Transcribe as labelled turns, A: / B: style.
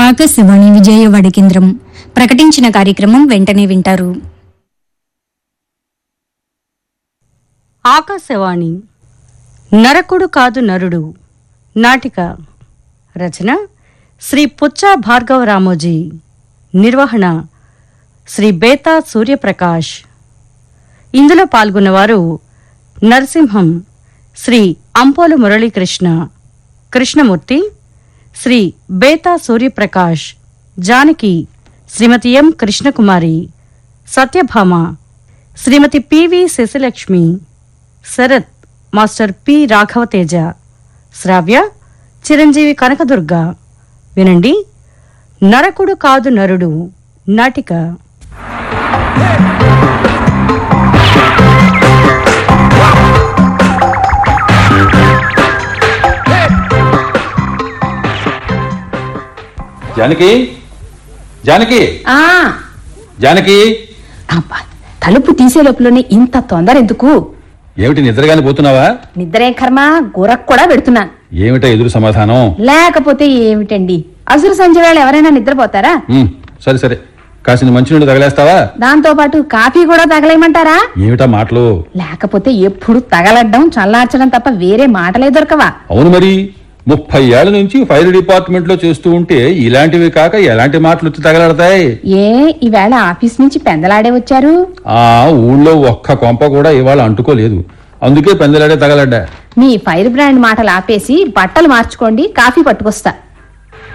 A: ఆకాశవాణి విజయవాడ కేంద్రం ప్రకటించిన కార్యక్రమం వెంటనే వింటారు
B: ఆకాశవాణి నరకుడు కాదు నరుడు నాటిక రచన శ్రీ పుచ్చా భార్గవ రామోజీ నిర్వహణ శ్రీ బేతా సూర్యప్రకాష్ ఇందులో పాల్గొన్నవారు Narasimham Shri Ampolu Muralikrishna Krishnamurthy Shri Betha Suryaprakash Janaki Shrimati M Krishnakumari Satyabhama Shrimati PV Sasilakshmi Sarath master P Raghavateja Shravya Chiranjeevi Kanakadurga వినండి నరకుడు కాదు నరుడు నాటిక
C: జానకి జానకి
D: ఆ
C: జానకి
D: అబ్బా తలుపు తీసే లోపలనే ఇంత తొందర ఎందుకు
C: ఏమిటి నిద్రగానే పోతున్నావా
D: నిద్రే కర్మ గురకు కూడా పెడుతున్నాను
C: ఏమిటా ఎదురు సమాధానం
D: లేకపోతే ఏమిటండి అసురు సంజయ్ వేళ ఎవరైనా నిద్రపోతారా
C: ఉమ్, సరే సరే కాసిన మంచినీళ్ళు తగలేస్తావా
D: దాంతో పాటు కాఫీ కూడా తగలేయమంటారా
C: ఏమిటా మాటలు
D: లేకపోతే ఎప్పుడు తగలడ్డం చల్లార్చడం తప్ప వేరే మాటలే దొరకవా
C: అవును మరి ముప్పై ఏళ్ల నుంచి ఫైర్ డిపార్ట్మెంట్ లో చేస్తూ ఉంటే ఇలాంటివి కాక ఎలాంటి మాటలు వచ్చి తగలడతాయి
D: ఏ ఈవేళ ఆఫీస్ నుంచి పెందలాడే వచ్చారు
C: ఆ ఊళ్ళో ఒక్క కొంప కూడా ఇవాళ అంటుకోలేదు అందుకే పెందలాడే తగలడ్డా
D: మీ ఫైర్ బ్రాండ్ మాటలు ఆపేసి బట్టలు మార్చుకోండి కాఫీ పట్టుకొస్తా